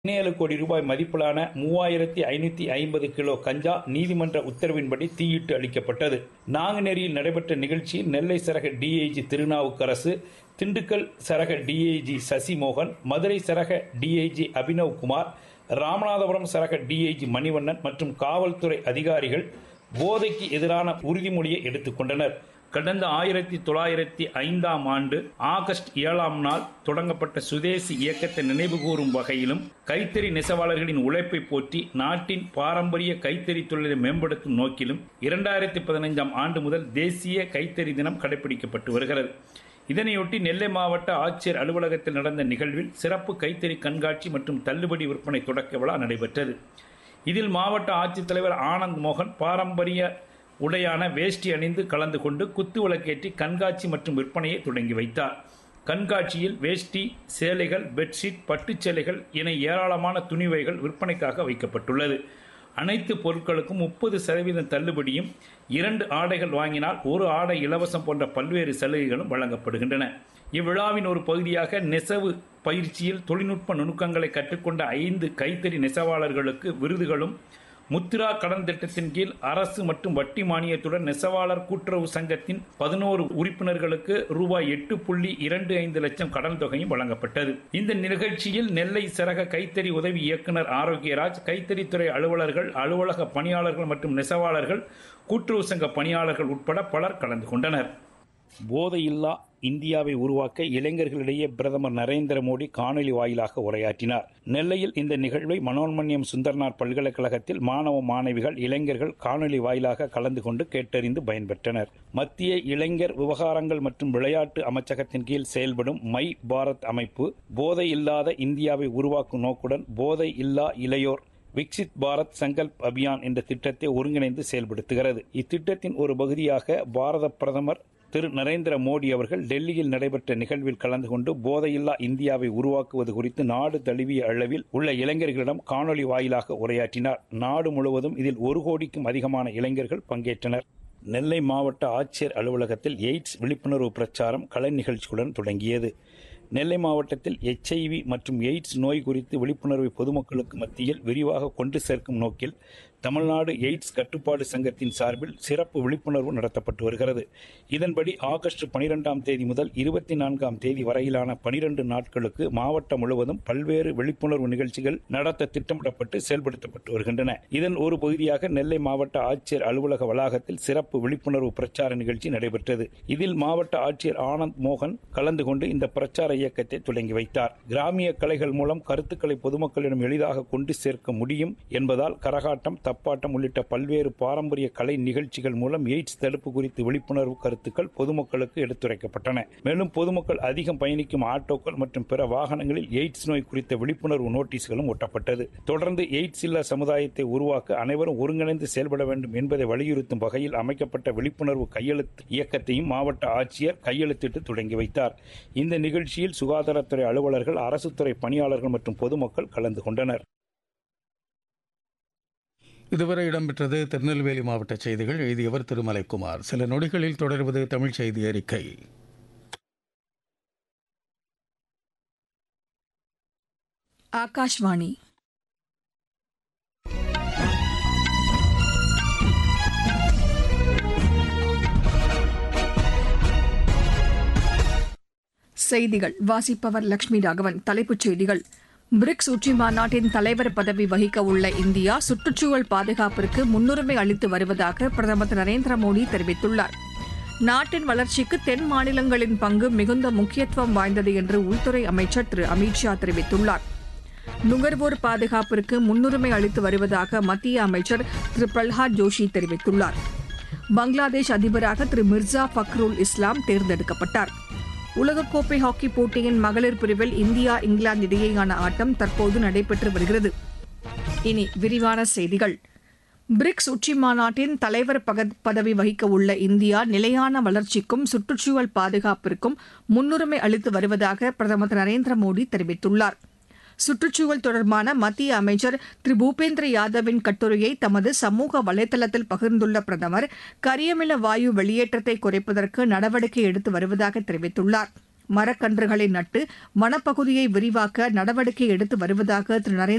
பதினேழு கோடி ரூபாய் மதிப்பிலான மூவாயிரத்தி ஐநூத்தி ஐம்பது கிலோ கஞ்சா நீதிமன்ற உத்தரவின்படி தீயிட்டு அளிக்கப்பட்டது நாங்குநேரியில் நடைபெற்ற நிகழ்ச்சியில் நெல்லை சரக டிஐஜி திருநாவுக்கரசு திண்டுக்கல் சரக டிஐஜி சசிமோகன் மதுரை சரக டிஐஜி அபினவ் குமார் ராமநாதபுரம் சரக டிஐஜி மணிவண்ணன் மற்றும் காவல்துறை அதிகாரிகள் போதைக்கு எதிரான உறுதிமொழியை எடுத்துக்கொண்டனர் கடந்த ஆயிரத்தி தொள்ளாயிரத்தி ஐந்தாம் ஆண்டு ஆகஸ்ட் ஏழாம் நாள் தொடங்கப்பட்ட சுதேசி இயக்கத்தை நினைவுகூரும் வகையிலும் கைத்தறி நெசவாளர்களின் உழைப்பை போற்றி நாட்டின் பாரம்பரிய கைத்தறி தொழிலை மேம்படுத்தும் நோக்கிலும் இரண்டாயிரத்தி பதினைந்தாம் ஆண்டு முதல் தேசிய கைத்தறி தினம் கடைபிடிக்கப்பட்டு வருகிறது இதனையொட்டி நெல்லை மாவட்ட ஆட்சியர் அலுவலகத்தில் நடந்த நிகழ்வில் சிறப்பு கைத்தறி கண்காட்சி மற்றும் தள்ளுபடி விற்பனை தொடக்க விழா நடைபெற்றது இதில் மாவட்ட ஆட்சித்தலைவர் ஆனந்த் மோகன் பாரம்பரிய உடையான வேஷ்டி அணிந்து கலந்து கொண்டு குத்து விளக்கேற்றி கண்காட்சி மற்றும் விற்பனையை தொடங்கி வைத்தார் கண்காட்சியில் வேஷ்டி சேலைகள் பெட்ஷீட் பட்டுச் சேலைகள் என ஏராளமான துணிவைகள் விற்பனைக்காக வைக்கப்பட்டுள்ளது அனைத்து பொருட்களுக்கும் முப்பது சதவீதம் தள்ளுபடியும் இரண்டு ஆடைகள் வாங்கினால் ஒரு ஆடை இலவசம் போன்ற பல்வேறு சலுகைகளும் வழங்கப்படுகின்றன இவ்விழாவின் ஒரு பகுதியாக நெசவு பயிற்சியில் தொழில்நுட்ப நுணுக்கங்களை கற்றுக்கொண்ட ஐந்து கைத்தறி நெசவாளர்களுக்கு விருதுகளும் முத்ரா கடன் திட்டத்தின் கீழ் அரசு மற்றும் வட்டி மானியத்துடன் நெசவாளர் கூட்டுறவு சங்கத்தின் பதினோரு உறுப்பினர்களுக்கு ரூபாய் எட்டு புள்ளி இரண்டு ஐந்து லட்சம் கடன் தொகையும் வழங்கப்பட்டது இந்த நிகழ்ச்சியில் நெல்லை சரக கைத்தறி உதவி இயக்குனர் ஆரோக்கியராஜ் கைத்தறித்துறை அலுவலர்கள் அலுவலக பணியாளர்கள் மற்றும் நெசவாளர்கள் கூட்டுறவு சங்க பணியாளர்கள் உட்பட பலர் கலந்து கொண்டனர் போதையில்லா இந்தியாவை உருவாக்க இளைஞர்களிடையே பிரதமர் நரேந்திர மோடி காணொலி வாயிலாக உரையாற்றினார் நெல்லையில் இந்த நிகழ்வை மனோன்மணியம் சுந்தர்நாத் பல்கலைக்கழகத்தில் மாணவ மாணவிகள் இளைஞர்கள் காணொலி வாயிலாக கலந்து கொண்டு கேட்டறிந்து பயன்பெற்றனர் மத்திய இளைஞர் விவகாரங்கள் மற்றும் விளையாட்டு அமைச்சகத்தின் கீழ் செயல்படும் மை பாரத் அமைப்பு போதை இல்லாத இந்தியாவை உருவாக்கும் நோக்குடன் போதை இல்லா இளையோர் விக்சித் பாரத் சங்கல்ப் அபியான் என்ற திட்டத்தை ஒருங்கிணைந்து செயல்படுத்துகிறது இத்திட்டத்தின் ஒரு பகுதியாக பாரத பிரதமர் திரு நரேந்திர மோடி அவர்கள் டெல்லியில் நடைபெற்ற நிகழ்வில் கலந்து கொண்டு போதையில்லா இந்தியாவை உருவாக்குவது குறித்து நாடு தழுவிய அளவில் உள்ள இளைஞர்களிடம் காணொலி வாயிலாக உரையாற்றினார் நாடு முழுவதும் இதில் ஒரு கோடிக்கும் அதிகமான இளைஞர்கள் பங்கேற்றனர் நெல்லை மாவட்ட ஆட்சியர் அலுவலகத்தில் எய்ட்ஸ் விழிப்புணர்வு பிரச்சாரம் கலை நிகழ்ச்சியுடன் தொடங்கியது நெல்லை மாவட்டத்தில் எச்ஐவி மற்றும் எய்ட்ஸ் நோய் குறித்து விழிப்புணர்வை பொதுமக்களுக்கு மத்தியில் விரிவாக கொண்டு சேர்க்கும் நோக்கில் தமிழ்நாடு எய்ட்ஸ் கட்டுப்பாடு சங்கத்தின் சார்பில் சிறப்பு விழிப்புணர்வு நடத்தப்பட்டு வருகிறது இதன்படி ஆகஸ்ட் பனிரெண்டாம் தேதி முதல் இருபத்தி நான்காம் தேதி வரையிலான பனிரெண்டு நாட்களுக்கு மாவட்டம் முழுவதும் பல்வேறு விழிப்புணர்வு நிகழ்ச்சிகள் நடத்த திட்டமிடப்பட்டு செயல்படுத்தப்பட்டு வருகின்றன இதன் ஒரு பகுதியாக நெல்லை மாவட்ட ஆட்சியர் அலுவலக வளாகத்தில் சிறப்பு விழிப்புணர்வு பிரச்சார நிகழ்ச்சி நடைபெற்றது இதில் மாவட்ட ஆட்சியர் ஆனந்த் மோகன் கலந்து கொண்டு இந்த பிரச்சார இயக்கத்தை தொடங்கி வைத்தார் கிராமிய கலைகள் மூலம் கருத்துக்களை பொதுமக்களிடம் எளிதாக கொண்டு சேர்க்க முடியும் என்பதால் கரகாட்டம் தப்பாட்டம் உள்ளிட்ட பல்வேறு பாரம்பரிய கலை நிகழ்ச்சிகள் மூலம் எய்ட்ஸ் தடுப்பு குறித்து விழிப்புணர்வு கருத்துக்கள் பொதுமக்களுக்கு எடுத்துரைக்கப்பட்டன மேலும் பொதுமக்கள் அதிகம் பயணிக்கும் ஆட்டோக்கள் மற்றும் பிற வாகனங்களில் எய்ட்ஸ் நோய் குறித்த விழிப்புணர்வு நோட்டீஸ்களும் ஒட்டப்பட்டது தொடர்ந்து எய்ட்ஸ் இல்லா சமுதாயத்தை உருவாக்க அனைவரும் ஒருங்கிணைந்து செயல்பட வேண்டும் என்பதை வலியுறுத்தும் வகையில் அமைக்கப்பட்ட விழிப்புணர்வு கையெழுத்து இயக்கத்தையும் மாவட்ட ஆட்சியர் கையெழுத்திட்டு தொடங்கி வைத்தார் இந்த நிகழ்ச்சியில் சுகாதாரத்துறை அலுவலர்கள் அரசுத்துறை பணியாளர்கள் மற்றும் பொதுமக்கள் கலந்து கொண்டனர் இதுவரை இடம்பெற்றது திருநெல்வேலி மாவட்ட செய்திகள் எழுதியவர் திருமலைக்குமார் சில நொடிகளில் தொடர்வது தமிழ் செய்தி அறிக்கை ஆகாஷ்வாணி செய்திகள் வாசிப்பவர் லட்சுமி ராகவன் தலைப்புச் செய்திகள் பிரிக்ஸ் உச்சி மாநாட்டின் தலைவர் பதவி வகிக்க உள்ள இந்தியா சுற்றுச்சூழல் பாதுகாப்பிற்கு முன்னுரிமை அளித்து வருவதாக பிரதமர் திரு நரேந்திர மோடி தெரிவித்துள்ளார் நாட்டின் வளர்ச்சிக்கு தென் மாநிலங்களின் பங்கு மிகுந்த முக்கியத்துவம் வாய்ந்தது என்று உள்துறை அமைச்சர் திரு அமித்ஷா தெரிவித்துள்ளார் நுகர்வோர் பாதுகாப்பிற்கு முன்னுரிமை அளித்து வருவதாக மத்திய அமைச்சர் திரு பிரல்ஹாத் ஜோஷி தெரிவித்துள்ளார் பங்களாதேஷ் அதிபராக திரு மிர்சா ஃபக்ருல் இஸ்லாம் தேர்ந்தெடுக்கப்பட்டார் உலகக்கோப்பை ஹாக்கி போட்டியின் மகளிர் பிரிவில் இந்தியா இங்கிலாந்து இடையேயான ஆட்டம் தற்போது நடைபெற்று வருகிறது இனி விரிவான செய்திகள் பிரிக்ஸ் உச்சி மாநாட்டின் தலைவர் பதவி வகிக்க உள்ள இந்தியா நிலையான வளர்ச்சிக்கும் சுற்றுச்சூழல் பாதுகாப்பிற்கும் முன்னுரிமை அளித்து வருவதாக பிரதமர் திரு நரேந்திர மோடி தெரிவித்துள்ளார் சுற்றுச்சூழல் தொடர்பான மத்திய அமைச்சர் திரு பூபேந்திர யாதவின் கட்டுரையை தமது சமூக வலைதளத்தில் பகிர்ந்துள்ள பிரதமர் கரியமில வாயு வெளியேற்றத்தை குறைப்பதற்கு நடவடிக்கை எடுத்து வருவதாக தெரிவித்துள்ளார் மரக்கன்றுகளை நட்டு வனப்பகுதியை விரிவாக்க நடவடிக்கை எடுத்து வருவதாக திரு நரேந்திர